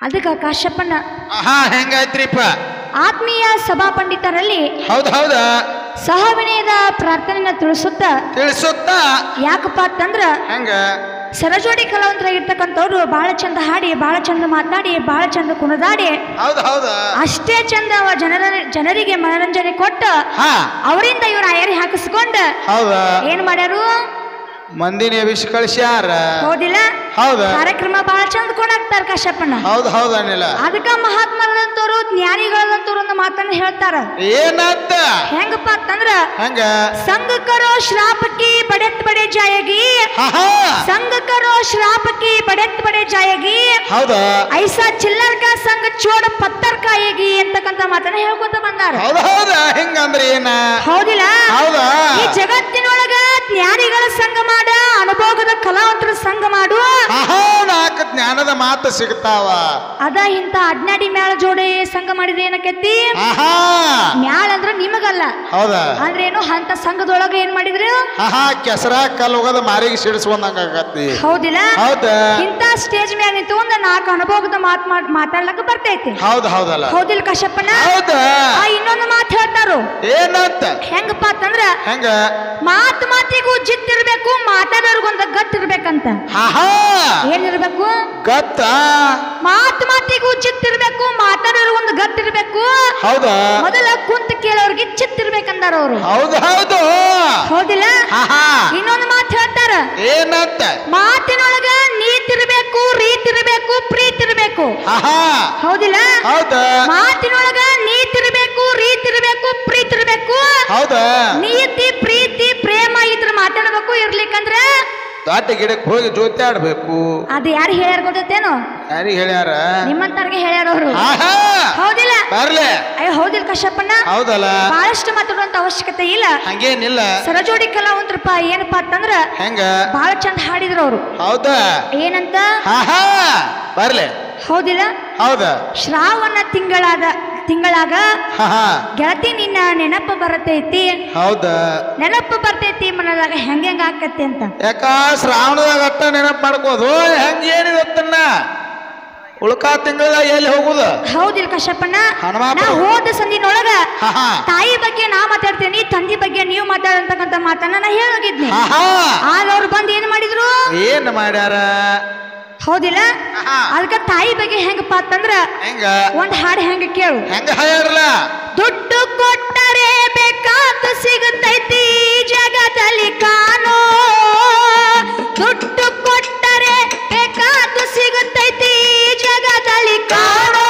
ಅದಕ್ಕೆ ಕಾಶ್ಯಪನ ಹಾ ಹೆಂಗಾಯ್ತ್ರಿಪ್ಪ ಆತ್ಮೀಯ ಸಭಾ ಪಂಡಿತರಲ್ಲಿ ಹೌದ್ ಹೌದ ಸಹವಿನಯದ ಪ್ರಾರ್ಥನೆಯನ್ನ ತಿಳಿಸುತ್ತ ತಿಳಿಸುತ್ತ ಯಾಕಪ್ಪ ಅಂತಂದ್ರ ಹೆಂಗ ಸರಜೋಡಿ ಕಲಾವಂತರಾಗಿರ್ತಕ್ಕಂಥವ್ರು ಬಹಳ ಚಂದ ಹಾಡಿ ಬಹಳ ಚಂದ ಮಾತನಾಡಿ ಬಹಳ ಚಂದ ಕುಣಿದಾಡಿ ಹೌದ್ ಹೌದ ಅಷ್ಟೇ ಚಂದ ಅವ ಜನರ ಜನರಿಗೆ ಮನರಂಜನೆ ಕೊಟ್ಟು ಹಾ ಅವರಿಂದ ಇವ್ರ ಆಯರಿ ಹಾಕಿಸ್ಕೊಂಡ ಹೌದ ಏನ್ ಮಾಡ್ಯಾರು ಮಂದಿನ ಎಬಿಸಿ ಕಳಿಸ್ಯಾರ ಹೌದಿಲ್ಲ ಹೌದ ಕಾರ್ಯಕ್ರಮ ಬಹಳ ಚಂದ ಕೊಂಡಾಗ್ತಾರ ಕಾಶ್ಯಪಣ್ಣ ಹೌದ್ ಹೌದ ಅನಿಲ ಅದಕ್ಕ ಮಹಾತ್ಮರಂತವ್ರು ಜ್ಞಾನಿಗಳಂತವ್ರು ಒಂದು ಮಾತನ್ನ ಹೇಳ್ತಾರ ಏನಂತ ಹೆಂಗಪ್ಪ ಅಂತಂದ್ರ ಹೆಂಗ ಸಂಘ ಕರೋ ಶ್ರಾಪಕಿ ಬಡೆತ್ ಬಡೆ ಜಾಯಗಿ ಹಾ ಹಾ ಸಂಘ ಕರೋ ಶ್ರಾಪಕಿ ಬಡೆತ್ ಬಡೆ ಜಾಯಗಿ ಹೌದ ಐಸಾ ಚಿಲ್ಲರ್ ಕಾ ಸಂಘ ಚೋಡ ಪತ್ತರ್ ಕಾಯಗಿ ಅಂತಕ್ಕಂತ ಮಾತನ್ನ ಹೇಳ್ಕೊಂತ ಬಂದಾರ ಹೌದ ಹೌದ ಹೆಂಗಂದ್ರ ಏನ ಹೌದಿಲ್ಲ ಹೌದ ಈ ಜಗತ್ತಿನೊಳಗ ಜ್ಞಾನಿಗಳ ಸಂಘ ಮಾಡ ಅನುಭೋಗದ ಕಲಾವಂತರ ಸಂಘ ಮಾಡು ಹಾ ಹಾ ನಾಲ್ಕು ಜ್ಞಾನದ ಮಾತು ಸಿಗ್ತಾವ ಅದ ಇಂತ ಅಡ್ನಾಡಿ ಮ್ಯಾಳ ಜೋಡಿ ಸಂಘ ಮಾಡಿದ್ರೆ ಏನಕೈತಿ ಆಹಾ ಮ್ಯಾಳ ಅಂದ್ರ ನಿಮಗಲ್ಲ ಹೌದ ಅಂದ್ರೆ ಏನು ಅಂತ ಸಂಘದೊಳಗ ಏನ್ ಮಾಡಿದ್ರು ಆಹಾ ಕೆಸರ ಕಲ್ ಹೋಗೋದ ಮಾರಿಗೆ ಸಿಡಿಸ್ಕೊಂಡಂಗ ಆಗತ್ತಿ ಹೌದಿಲ್ಲ ಹೌದ ಇಂತ ಸ್ಟೇಜ್ ಮ್ಯಾಗ ನಿಂತು ಒಂದ್ ನಾಲ್ಕು ಅನುಭೋಗದ ಮಾತ್ ಮಾಡ್- ಮಾತಾಡ್ಲಕ್ಕ ಬರ್ತೈತಿ ಹೌದ ಹೌದಲ್ಲ ಹೌದಿಲ್ಲ ಕಶ್ಯಪಣ್ಣ ಹೌದ ಆ ಇನ್ನೊಂದು ಮಾತು ಹೇಳ್ತಾರು ಏನಂತ ಹೆಂಗಪ್ಪ ಅಂತಂದ್ರ ಹೆಂಗ ಮಾತ್ ಮಾತಿಗೂ ಜಿತ್ತಿರ್ಬೇಕು ಮಾತಾಡೋರ್ಗೊಂದ ಗಟ್ಟಿರ್ಬೇಕಂತ ಆಹಾ ಏನಿರ್ಬೇಕು ಗತ್ತ ಮಾತ್ ಮಾತಿಗೂ ಚಿತ್ತಿರ್ಬೇಕು ಮಾತಾಡೋರ್ಗೊಂದು ಗಟ್ಟಿರ್ಬೇಕು ಹೌದ ಮೊದಲ ಕುಂತ ಕೇಳೋರ್ಗೆ ಚಿತ್ತಿರ್ಬೇಕಂದಾರ ಅವರು ಹೌದು ಹೌದು ಹೌದಿಲ್ಲ ಆಹಾ ಇನ್ನೊಂದು ಮಾತು ಹೇಳ್ತಾರ ಏನಂತ ಮಾತಿನೊಳಗ ನೀತಿರ್ಬೇಕು ರೀತಿರ್ಬೇಕು ಪ್ರೀತಿರ್ಬೇಕು ಆಹಾ ಹೌದಿಲ್ಲ ಹೌದ ಮಾತಿನೊಳಗ ನೀತಿರ್ಬೇಕು ರೀತಿರ್ಬೇಕು ಪ್ರೀತಿರ್ಬೇಕು ಹೌದ ನೀತಿ ಪ್ರೀತಿ ಪ್ರೇಮ ಇದ್ರ ಮಾತಾಡ್ಬೇಕು ಇರ್ಲಿಕ್ಕಂದ್ರ ದೊಡ್ಡ ಗಿಡಕ್ಕೆ ಹೋಗಿ ಜೊತೆ ಆಡ್ಬೇಕು ಅದು ಯಾರು ಹೇಳ್ಯಾರ ಗೊತ್ತೇನು ಯಾರಿಗೆ ಹೇಳ್ಯಾರ ನಿಮ್ಮಂತವ್ರಿಗೆ ಹೇಳ್ಯಾರ ಅವರು ಆಹಾ ಹೌದಿಲ್ಲ ಬರ್ಲೆ ಅಯ್ಯ ಹೌದಿಲ್ಲ ಕಶ್ಯಪಣ್ಣ ಹೌದಲ್ಲ ಬಹಳಷ್ಟು ಮಾತಾಡುವಂತ ಅವಶ್ಯಕತೆ ಇಲ್ಲ ಹಂಗೇನಿಲ್ಲ ಸರಜೋಡಿ ಕಲಾವಂತರಪ್ಪ ಏನಪ್ಪಾ ಅಂತಂದ್ರ ಹೆಂಗ ಬಹಳ ಚಂದ ಹಾಡಿದ್ರು ಅವರು ಹೌದ ಏನಂತ ಆಹಾ ಬರ್ಲೆ ಹೌದಿಲ್ಲ ಹೌದ ಶ್ರಾವಣ ತಿಂಗಳಾದ ತಿಂಗಳಾಗ ಹಾ ಹಾ ಗೆಳತಿ ನಿನ್ನ ನೆನಪು ಬರತೈತಿ ಹೌದ ನೆನಪು ಬರ್ತೈತಿ ಮನದಾಗ ಹೆಂಗ ಹೆಂಗ ಆಕತಿ ಅಂತ ಯಾಕ ಶ್ರಾವಣದಾಗ ಅಟ್ಟ ನೆನಪು ಮಾಡ್ಕೋದು ಹೆಂಗ ಏನಿದತ್ತನ್ನ ಉಳ್ಕಾ ತಿಂಗಳದಾಗ ಎಲ್ಲಿ ಹೋಗುದು ಹೌದಿಲ್ಲ ಕಶ್ಯಪಣ್ಣ ಹನುಮಾಪ. ನಾ ಹೋದ ಸಂದಿನೊಳಗ ಹಾ ಹಾ ತಾಯಿ ಬಗ್ಗೆ ನಾ ಮಾತಾಡ್ತೀನಿ ತಂದಿ ಬಗ್ಗೆ ನೀವು ಮಾತಾಡಂತಕ್ಕಂತ ಮಾತನ್ನ ನಾ ಹೇಳೋಗಿದ್ನಿ ಹಾ ಹಾ ಆಗ ಅವ್ರು ಬಂದು ಏನ್ ಮಾಡಿದ್ರು ಏನ್ ಮಾಡ್ಯಾರ ಹೌದಿಲ್ಲ ಹಾ. ಅದಕ್ಕ ತಾಯಿ ಬಗ್ಗೆ ಹೆಂಗಪ್ಪ ಅಂತಂದ್ರ ಹೆಂಗ ಒಂದ್ ಹಾಡು ಹೆಂಗ ಕೇಳು ಹೆಂಗ ಹೇಳ್ಯಾರಲ್ಲ ದುಡ್ಡು ಕೊಟ್ಟರೆ ಬೇಕಾದ ಸಿಗುತ್ತೈತಿ ಈ ಜಗದಲ್ಲಿ ಕಾಣೋ ದುಡ್ಡು ಕೊಟ್ಟರೆ ಬೇಕಾದ ಸಿಗುತ್ತೈತಿ ಈ ಜಗದಲ್ಲಿ ಕಾಣೋ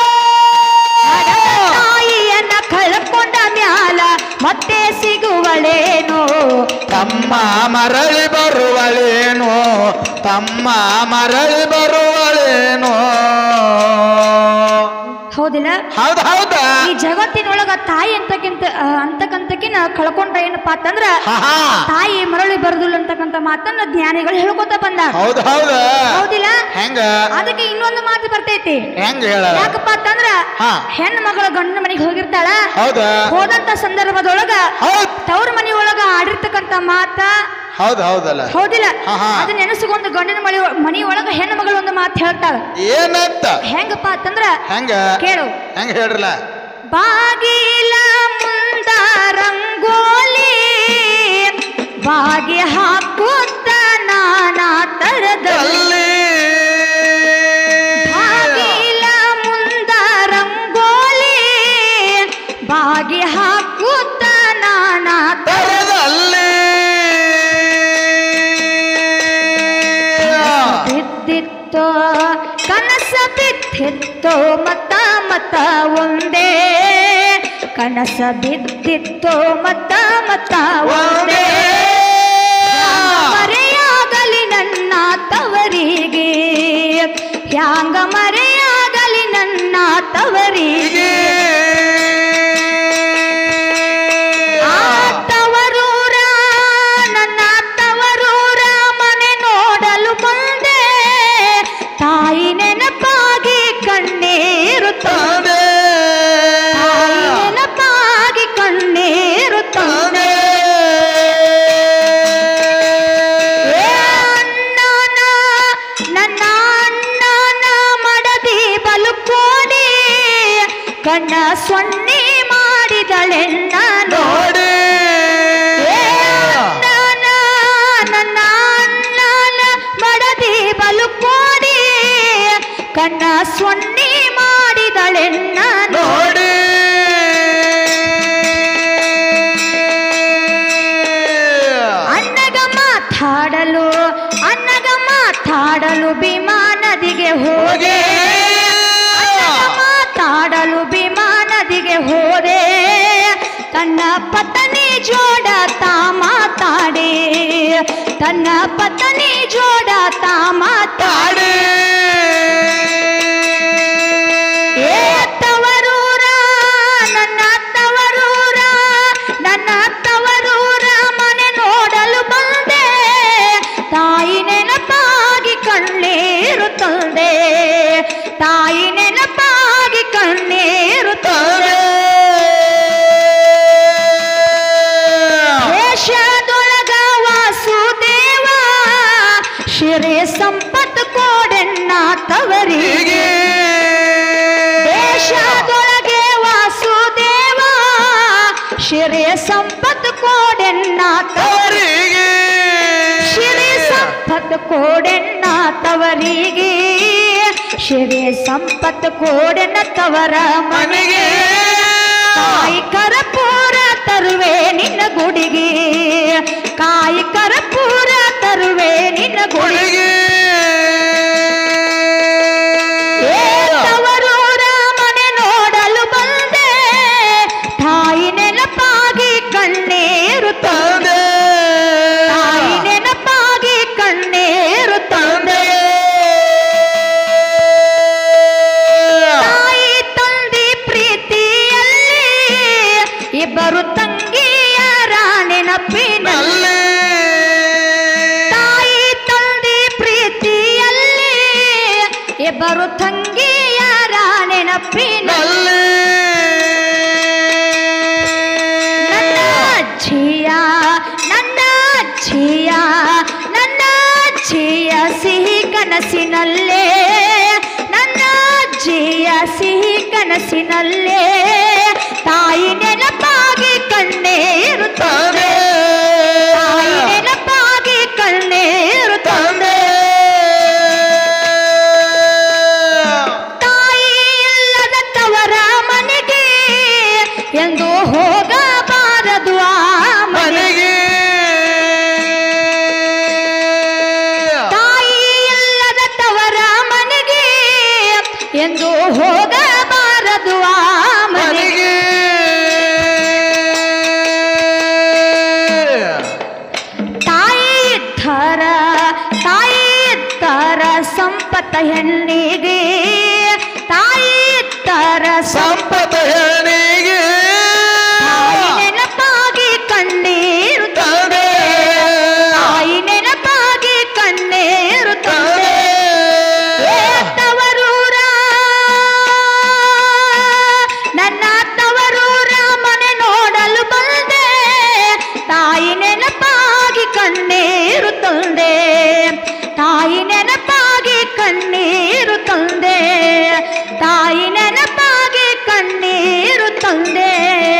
ಹಣದ ತಾಯಿಯನ್ನ ಕಳ್ಕೊಂಡ ಮ್ಯಾಲ ಮತ್ತೆ ಸಿಗುವಳೇನೋ ತಮ್ಮ ಮರಳಿ ಬರುವಳೇನೋ ತಮ್ಮ ಮರಳಿ ಬರುವಳೇನೋ ಹೌದಿಲ್ಲ ಹೌದ ಹೌದ ಈ ಜಗತ್ತಿನೊಳಗ ತಾಯಿ ಅಂತಕ್ಕಿಂತ ಆ, ಅಂತಕ್ಕಂತಕಿನ ಕಳ್ಕೊಂಡ್ರ ಏನಪ್ಪಾ ಅಂತಂದ್ರ ಹಾ ಹಾ ತಾಯಿ ಮರಳಿ ಬರುದಿಲ್ಲ ಅಂತಕ್ಕಂತ ಮಾತನ್ನ ಜ್ಞಾನಿಗಳು ಹೇಳ್ಕೊತ ಬಂದಾರ ಹೌದ ಹೌದ ಹೌದಿಲ್ಲ ಹೆಂಗ ಅದಕ್ಕೆ ಇನ್ನೊಂದು ಮಾತು ಬರ್ತೈತಿ ಹೆಂಗ ಹೇಳ ಯಾಕಪ್ಪ ಅಂತಂದ್ರ ಹಾ. ಹೆಣ್ಣು ಮಗಳ ಗಂಡನ ಮನೆಗೆ ಹೋಗಿರ್ತಾಳ ಹೌದ ಹೋದಂತ ಸಂದರ್ಭದೊಳಗ ಹೌದ್ ತವ್ರ ಮನಿ ಒಳಗ ಆಡಿರ್ತಕ್ಕಂತ ಮಾತ ಹೌದ್ ಹೌದಲ್ಲ ಹೌದಿಲ್ಲ ಹಾ, ಹಾ. ಅದನ್ನ ನೆನೆಸ್ಕೊಂಡು ಗಂಡನ ಮನೆ ಮನಿ ಒಳಗ ಹೆಣ್ಣು ಮಗಳು ಒಂದು ಮಾತು ಹೇಳ್ತಾಳ ಏನಂತ ಹೆಂಗಪ್ಪ ಅಂತಂದ್ರ ಹೆಂಗ ಕೇಳು ಹೆಂಗ ಹೇಳ್ರಲ್ಲ ಬಾಗಿಲ ಮುಂದ ರಂಗೋಲಿ ಬಾಗಿ ಹಾಕುತ್ತ ನಾನಾ ತರದಲ್ಲಿ ಅಲ್ಲಿ ಬಾಗಿಲ ಮುಂದ ರಂಗೋಲಿ ಬಾಗಿ ಹಾಕುತ್ತ ನಾನಾ ತರದಲ್ಲಿ ಬಿದ್ದಿತ್ತೋ ಕನಸ ಬಿದ್ದಿತ್ತೋ ಮತ ಮತ ಒಂದೇ ಕನಸ ಬಿದ್ದಿತ್ತೋ ಮತ ಮತ ಒಂದೇ ಮರೆಯಾಗಲಿ ನನ್ನ ತವರಿಗೆ ಹ್ಯಾಂಗ ಮರೆಯಾಗಲಿ ನನ್ನ ತವರಿಗೆ ಆ ತವರೂರ ನನ್ನ ತವರೂರ ಮನೆ ನೋಡಲು ಬಂದೆ ತಾಯಿ ನೆನಪಾಗಿ ಕಣ್ಣೀರು ತಂದೆ ತಾಯಿ ನೆನಪಾಗಿ ಕಣ್ಣೀರು ತಂದೆ ಏ ಅಣ್ಣನ ನನ್ನ ಅಣ್ಣನ ಮಡದಿ ಕಣ್ಣ ಸೊನ್ನೆ ಮಾಡಿದಳೆನ್ನ ನೋಡಿ ನನ್ನ ನನ್ನ ಅಣ್ಣನ ಮಡದಿ ಬಲು ಕೋಡಿ ಕಣ್ಣ ಸೊನ್ನೆ ಮಾಡಿದಳೆನ್ನ ನೋಡಿ ಅಣ್ಣಗ ಮಾತಾಡಲು ಅಣ್ಣಗ ಮಾತಾಡಲು ಭೀಮಾ ನದಿಗೆ ಹೋದೆ ಅಣ್ಣಗ ಮಾತಾಡಲು ಭೀಮಾ ನದಿಗೆ ಹೋದೆ ತನ್ನ ಪತ್ನಿ ಜೋಡ ತಾ ಮಾತಾಡಿ ತನ್ನ ಪತ್ನಿ ಜೋಡ ತಾ ಮಾತಾಡಿ ಏ ತವರೂರ ನನ್ನ ತವರೂರ ನನ್ನ ತವರೂರ ಮನೆ ನೋಡಲು ಬಂದೆ ತಾಯಿ ನೆನಪಾಗಿ ಕಣ್ಣೀರು ತಂದೆ ತಾಯಿ ನೆನಪಾಗಿ ಕಣ್ಣೀರು ತಂದೆ ದೇಶದೊಳಗ ವಾಸುದೇವ ಶಿರೆ ಸಂಪತ್ ಕೋಡೆನ್ನ ತವರಿಗೆ ದೇಶದೊಳಗೆ ವಾಸುದೇವ ಶಿರೆ ಸಂಪತ್ ಕೋಡೆನ್ನ ತವರಿಗೆ ಶಿರೆ ಸಂಪತ್ ಕೋಡೆನ್ನ ತವರಿಗೆ ಶಿರೆ ಸಂಪತ್ ಕೋಡೆನ್ನ ತವರ ಮನೆಗೆ ಕಾಯಿ ಕರಪೂರ ತರುವೆ ನಿನ್ನ ಗುಡಿಗೆ ಕಾಯಿ ಕರಪೂರ ತರುವೆ ನಿನ್ನ ಗುಡಿಗೆ ಏ ತವರೂರ ಮನೆ ನೋಡಲು ಬಂದೆ ತಾಯಿ ನೆನಪಾಗಿ ಕಣ್ಣೀರು ತಂದೆ ತಾಯಿ ನೆನಪಾಗಿ ಕಣ್ಣೀರು ತಂದೆ ತಾಯಿ ತಂದೆ ಪ್ರೀತಿಯಲ್ಲಿ ಇಬ್ಬರು ತಂಗಿಯರ ನೆನಪಿನಲ್ಲಿ ತಾಯಿ ತಂದೆ ಪ್ರೀತಿಯಲ್ಲಿ ಇಬ್ಬರು ತಂಗಿಯರ ನೆನಪಿನಲ್ಲಿ ನನ್ನ ಅಜ್ಜಿಯ ನನ್ನ ಅಜ್ಜಿಯ ನನ್ನ ಅಜ್ಜಿಯ ಸಿಹಿ ಕನಸಿನಲ್ಲೇ ನನ್ನ ಅಜ್ಜಿಯ ಸಿಹಿ ಕನಸಿನಲ್ಲೇ ತಾಯಿ ನೆನಪಾಗಿ ಕಣ್ಣೀರು ತಂದೆ ತಾಯಿ ನೆನಪಾಗಿ ಕಣ್ಣೀರು ತಂದೆ ತಾಯಿ ಇಲ್ಲದ ತವರ ಮನೆಗೆ ಎಂದು ಹೋಗಬಾರದು ಆ ಮನೆಗೆ ತಾಯಿ ಇಲ್ಲದ ತವರ ಮನೆಗೆ ಎಂದು ಹೋಗಬಾರದು ಆ ಮನೆಗೆ ತಾಯಿ ಇದ್ದರ ತಾಯಿ ಇದ್ದರ ಸಂಪತ್ತ ಹೆಣ್ಣಿಗೆ ತಾಯಿ ಇದ್ದರ ಸಂಪದ ಹೆಣಿಗೆ ತಾಯಿ ನೆನಪಾಗಿ ಕಣ್ಣೀರು ತಂದೆ ತಾಯಿ ನೆನಪಾಗಿ ಕಣ್ಣೀರು ತಂದೆ ಏ ತವರೂರ ನನ್ನ ತವರೂರ ಮನೆ ನೋಡಲು ಬಂದೆ ತಾಯಿ ನೆನಪಾಗಿ ಕಣ್ಣೀರು ತಂದೆ ತಾಯಿ ನೆನಪಾಗಿ ಕಣ್ಣೀರು ತಂದೆ ತಾಯಿ ನೆನಪಾಗಿ ಕಣ್ಣೀರು ತಂದೆ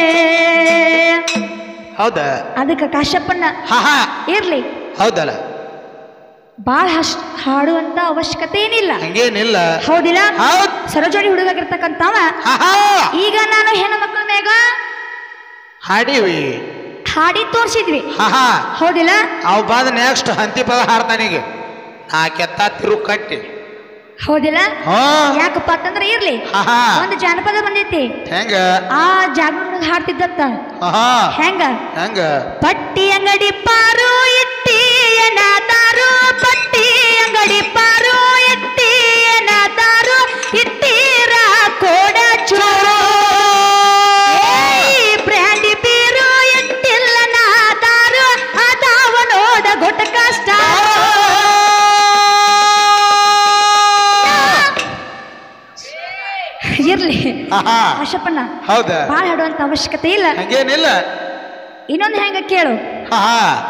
ಹೌದಾ ಅದಕ್ಕೆ ಕಾಶಪ್ಪಣ್ಣ ಹಾ ಹಾ ಇರ್ಲಿ ಹೌದಲ್ಲ ಬಾಳ ಹಶ್ ಹಾಡುವಂತ ಅವಶ್ಯಕತೆ ಏನಿಲ್ಲ ಹಂಗೇನಿಲ್ಲ ಹೌದಿಲ್ಲ ಹೌದ್ ಸರೋಜೋಡಿ ಹುಡುಗಾಗಿರ್ತಕ್ಕಂಥವ ಹಾ ಹಾ ಈಗ ನಾನು ಹೆಣ್ಣು ಮಕ್ಕಳ ಮ್ಯಾಗ ಹಾಡಿವಿ ಹಾಡಿ ತೋರ್ಸಿದ್ವಿ ಹಾ ಹಾ ಹೌದಿಲ್ಲ ಅವ್ ಬಂದ ನೆಕ್ಸ್ಟ್ ಹಂತಿ ಪದ ಹಾಡ್ತಾನೀಗ ನಾ ಕೆತ್ತ ತಿರು ಕಟ್ಟಿ ಹೌದಿಲ್ಲ ಹಾ ಯಾಕಪ್ಪ ಅಂತಂದ್ರೆ ಇರ್ಲಿ ಹಾ ಹಾ ಒಂದು ಜಾನಪದ ಬಂದೈತಿ ಹೆಂಗ ಆ ಜಾಗ ಹಾಡ್ತಿದ್ದಂತ ಹಾ ಹಾ ಹೆಂಗ ಹೆಂಗ ಪಟ್ಟಿ ಅಂಗಡಿ ಪಾರು ಇಟ್ಟಿ ಏನಾದಾರು ಪಟ್ಟಿ ಅಂಗಡಿ ಪಾರು ಇಟ್ಟಿ ಏನಾದಾರು ಇಟ್ಟೀರ ಕೋಡ ಚೂರು ಏಯ್ ಬ್ರ್ಯಾಂಡಿ ಬೀರು ಇಟ್ಟಿಲ್ಲ ನಾದಾರು ಅದಾವ ನೋಡ ಗೊಟ್ಟ ಕಷ್ಟ ಇರ್ಲಿ ಹಾ ಹಾ ಆಶಪ್ಪಣ್ಣ ಹೌದಾ ಬಾಳ ಹಾಡುವಂತ ಅವಶ್ಯಕತೆ ಇಲ್ಲ ಹಂಗೇನಿಲ್ಲ ಇನ್ನೊಂದು ಹೆಂಗ ಕೇಳು ಹಾ ಹಾ